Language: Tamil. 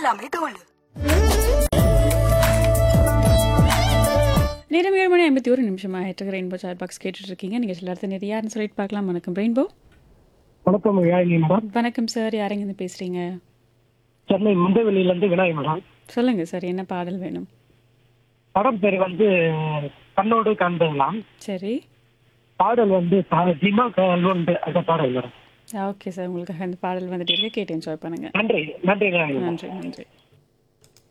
எல்லாமே தோல் நேரம் ஏழு மணி ஐம்பத்தி ஒரு நிமிஷம் ஆகிட்டு ரெயின்போ சாட் பாக்ஸ் கேட்டுட்டு இருக்கீங்க நீங்கள் எல்லாத்த நிறைய யாருன்னு சொல்லிட்டு பார்க்கலாம் வணக்கம் ரெயின்போ வணக்கம் யாழினி மேடம் வணக்கம் சார் யாரெங்க இருந்து பேசுறீங்க சென்னை முந்தவெளியிலேருந்து விநாயக மேடம் சொல்லுங்க சார் என்ன பாடல் வேணும் படம் பேர் வந்து கண்ணோடு காண்பதெல்லாம் சரி பாடல் வந்து பா- ஜிமா கல்வண்டு அந்த பாடல் மேடம் ஓகே சார் உங்களுக்காக அந்த பாடல் வந்துட்டு இருக்கு கேட்டு என்ஜாய் பண்ணுங்க நன்றி நன்றி யாழினி மேடம். நன்றி நன்றி